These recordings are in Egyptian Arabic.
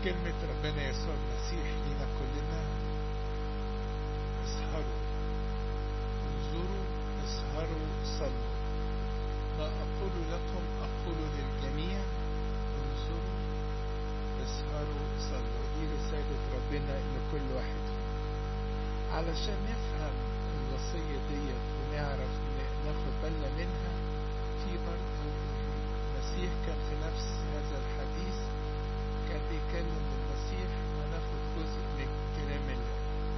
كلمة ربنا يسوع المسيح لينا كلنا اسهروا انظروا اسهروا صلوا ما أقول لكم أقول للجميع انظروا اسهروا صلوا دي رسالة ربنا لكل واحد علشان نفهم الوصية ديت ونعرف ناخد بالنا منها في برضه المسيح كان في نفس هذا الحديث كان بيكلم المسيح وناخد جزء من كلام الله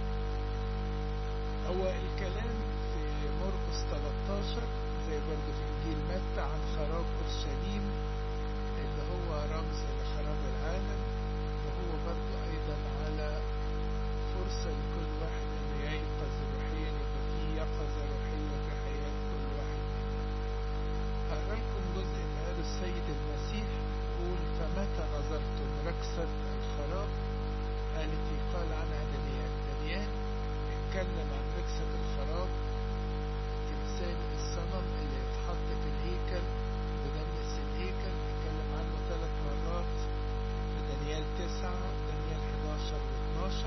هو الكلام في مرقس 13 زي برضه في انجيل متى عن خراب اورشليم اللي هو رمز لخراب العالم وهو برضه ايضا على فرصه لكل واحد انه ييقظ روحيا يبقى فيه يقظه روحيه في حياه كل واحد منا. هقرا لكم جزء اللي قاله السيد المسيح يقول فمتى نظرتم ركسة الخراب التي قال عنها دانيال دانيال اتكلم عن ركسة الخراب تمثال الصنم اللي اتحط في الهيكل ودنس الهيكل اتكلم عنه ثلاث مرات في دانيال تسعة دانيال 11 و 12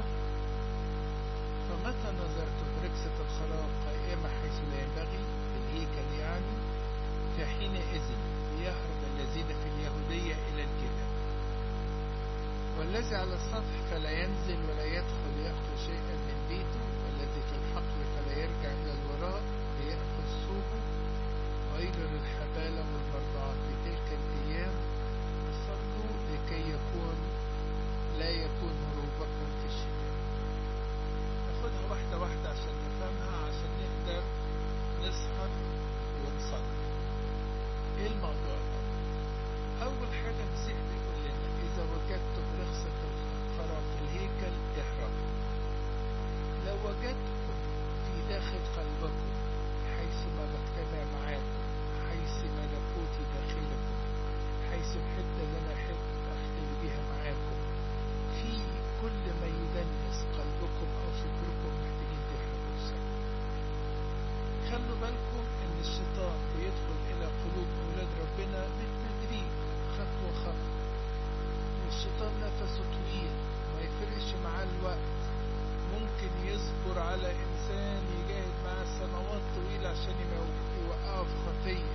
فمتى نظرتم ركسة الخراب قائمة حيث لا ينبغي في الهيكل يعني فحينئذ يهرب الذين في اليهودية إلى الجبال والذي على السطح فلا ينزل ولا يدخل يأخذ شيئا من بيته والذي في الحقل فلا يرجع إلى الوراء ليأخذ ثوبه ويل للحبالة والمرضعات في تلك الأيام وصلوا لكي يكون لا يكون هروبكم في الشتاء ناخدها واحدة واحدة عشان نفهمها عشان نقدر نسهر ونصلي ايه الموضوع ده اول حاجة المسيح بيقول لنا اذا وجدتم رخصة الخراب في الهيكل اهربوا لو وجدتم في داخل قلبكم حيث ما بجتمع معاكم حيث ملكوتي داخلكم حيث الحتة اللي انا احب اختلي بيها معاكم في كل ما يدنس قلبكم او فكركم محتاجين تهربوا بسبب خلوا بالكم ان الشيطان بيدخل الى قلوب اولاد ربنا بالتدريج خطوة خطوة والشيطان نفسه طويل ما يفرقش معاه الوقت ممكن يصبر على انسان يجاهد معاه سنوات طويلة عشان يوقعه في خطية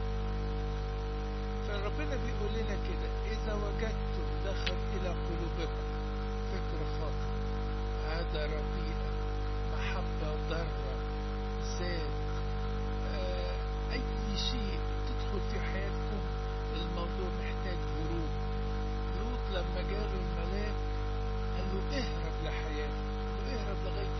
فربنا بيقول لنا كده اذا وجدتم دخل الى قلوبكم فكر خاطئ عادة رديئة محبة ضارة زاد آه أي شيء تدخل في حياتكم الموضوع محتاج هروب لوط لما جاله الملاك قال له اهرب لحياتك قال له اهرب لغاية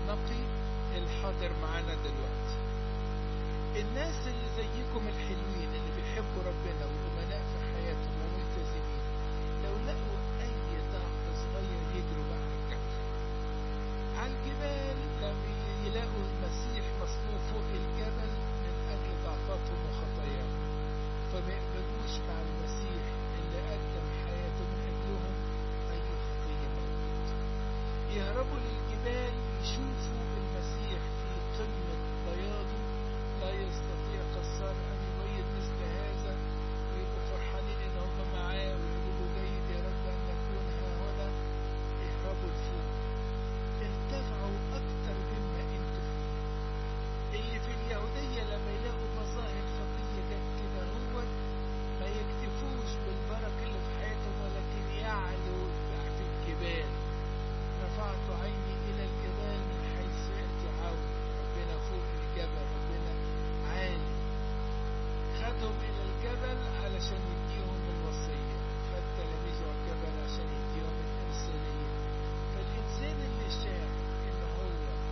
النقي الحاضر معانا دلوقتي الناس اللي زيكم الحلوين اللي بيحبوا ربنا وأمناء في حياتهم وملتزمين لو لقوا أي ضعف صغير يجروا بقى على الجبل على الجبال لما يلاقوا المسيح مصلوب فوق الجبل من أجل ضعفاتهم وخطاياهم فما يقبلوش مع المسيح اللي قدم حياته من أجلهم أي خطية موجودة يهربوا للجبال يشوفوا المسيح في قمة بياضه لا يستطيع قصار أن يبيض مثل هذا ويبقوا فرحانين إن هم معاه ويقولوا له جيد يا رب أن نكون ها هنا اهربوا لفوق ارتفعوا أكتر مما أنتوا فيه اللي في اليهودية لما يلاقوا مظاهر خطية جت كده هو ما يكتفوش بالبركة اللي في حياتهم ولكن يعلوا في الجبال رفعت عيني إلى الجبال من حيث يأتي عون ربنا فوق الجبل ربنا عالي خدهم إلى الجبل علشان يديهم الوصية خد تلاميذه على الجبل عشان يديهم الإرسالية فالإنسان اللي شاعر إن هو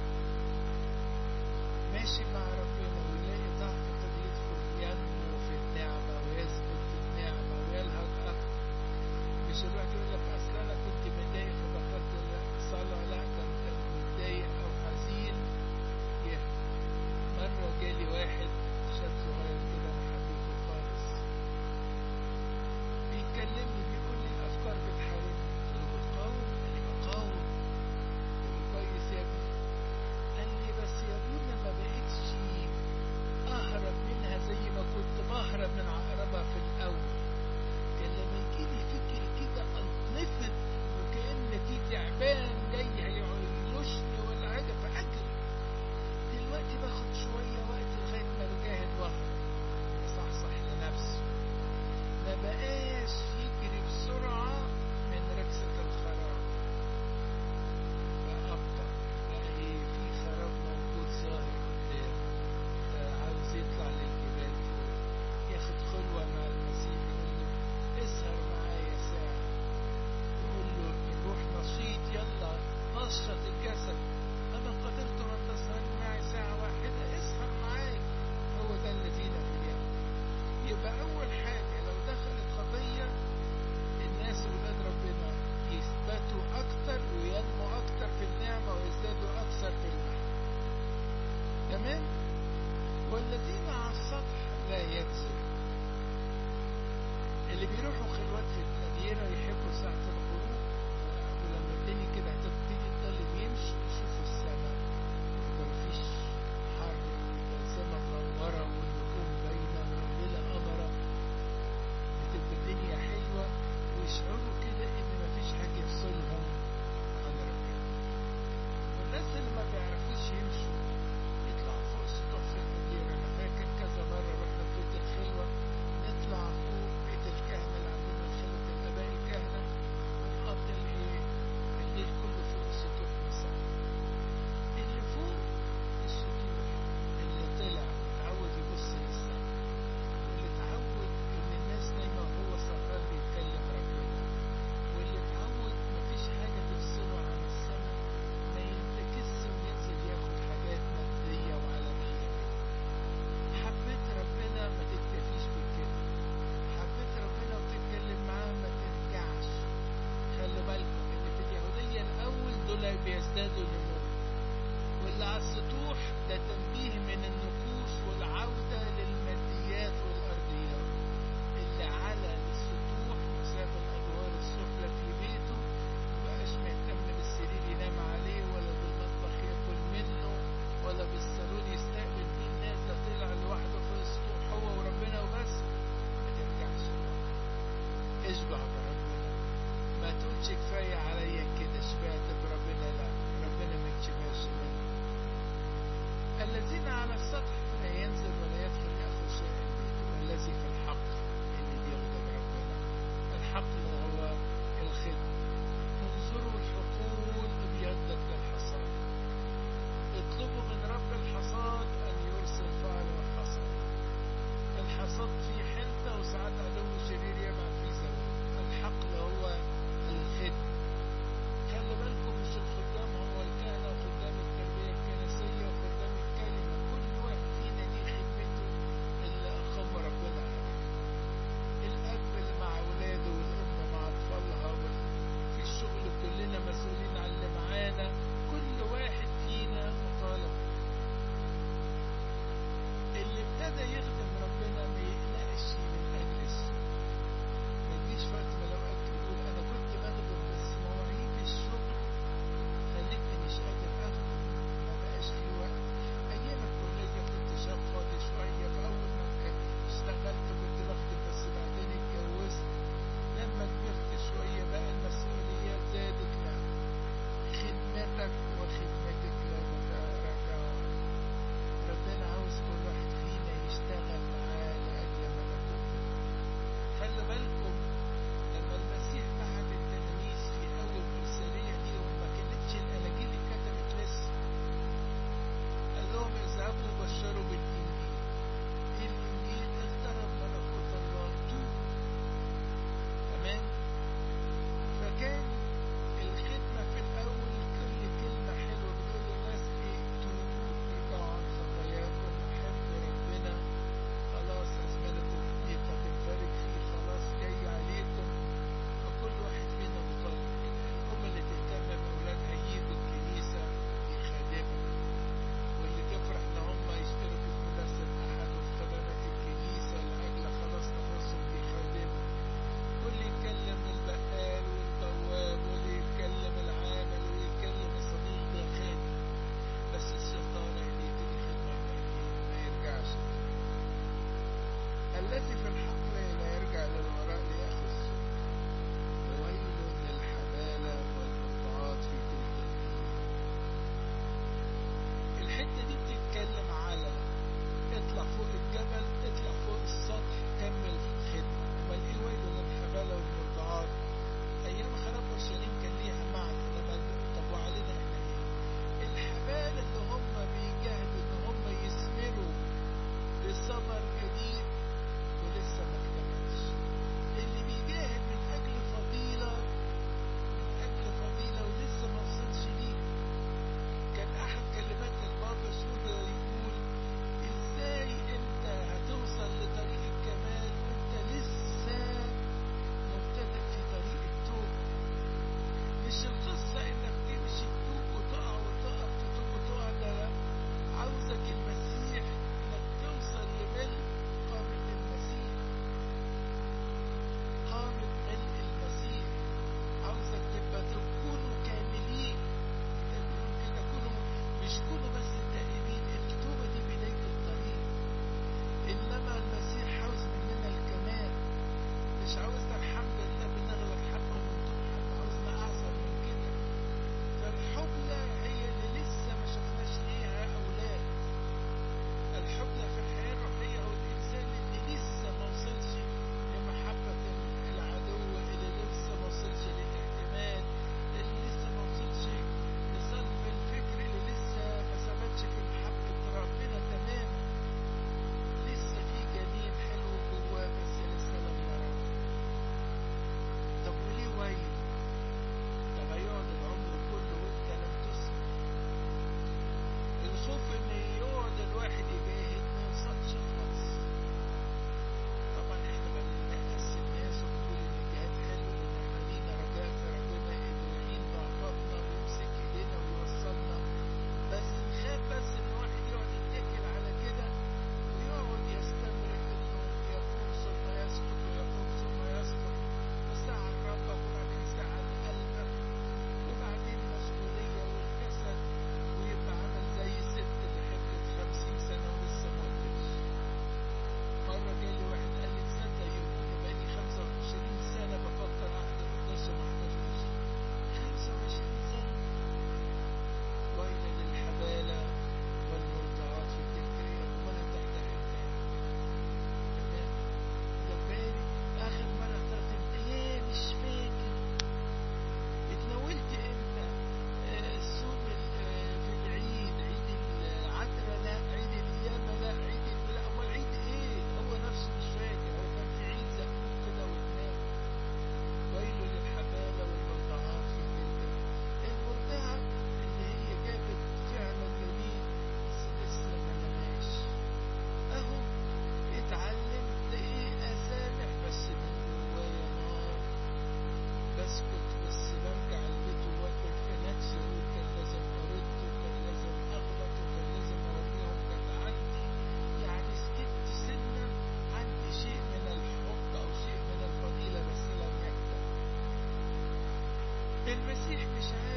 ماشي مع ربنا ويلاقي ضعف قد يدخل ينمو في النعمة ويثبت في النعمة ويلهج أكتر مش الواحد يقول لك أصل أنا كنت متضايق فبطلت الصلاة لا ده أنت متضايق أو حزين يهدى مرة جالي واحد شاب صغير كده أنا حبيته خالص بيكلمني بيقول لي الأفكار بتحاربني قلت له بتقاوم؟ قال لي بقاوم قلت له كويس يا ابني قال لي بس يا ابونا ما بقتش أهرب منها زي ما كنت بهرب من عقربها في الأول كان لما يجي لي فكر كده أنطفت وكأن في تعبان جاي هيعيشني ولا حاجة فأجري دلوقتي باخد شوية وقت لغاية ما بجاهد وأهرب مصحصح لنفسه ما بقاش يجري بسرعة من ركسة الخراب بقى أبطأ بقى إيه في خراب موجود ظاهر قدامه عاوز يطلع للجبال فوق ياخد خلوة مع المسيح يقول له اسهر معايا ساعة يقول له الروح نشيط يلا نشط الجسد أما قدرت أن تسهر معي ساعة واحدة اسهر معايا هو ده اللي فينا في اليوم يبقى أول حاجة لو دخلت خطية الناس ولاد ربنا يثبتوا أكتر وينموا أكتر في النعمة ويزدادوا أكثر في المحبة تمام؟ والذين على السطح لا يكذب اللي بيروحوا خلوات في الأديرة يحبوا ساعة الغروب ولما الدنيا كده هتبتدي تضلم يمشي يشوفوا السماء يبقى مفيش حر ويبقى السماء منورة والنجوم باينة والليلة قمرة بتبقى الدنيا حلوة ويشعروا كده إن مفيش حاجة يفصلهم عن ربنا والناس اللي ما بيعرفوش يمشوا يطلعوا فوق سطوح في الأديرة أنا فاكر كذا مرة رحنا في بيت الخلوة نطلع فوق بيت الكهنة اللي عندنا خلوة الآباء الكهنة المسيح مش عارف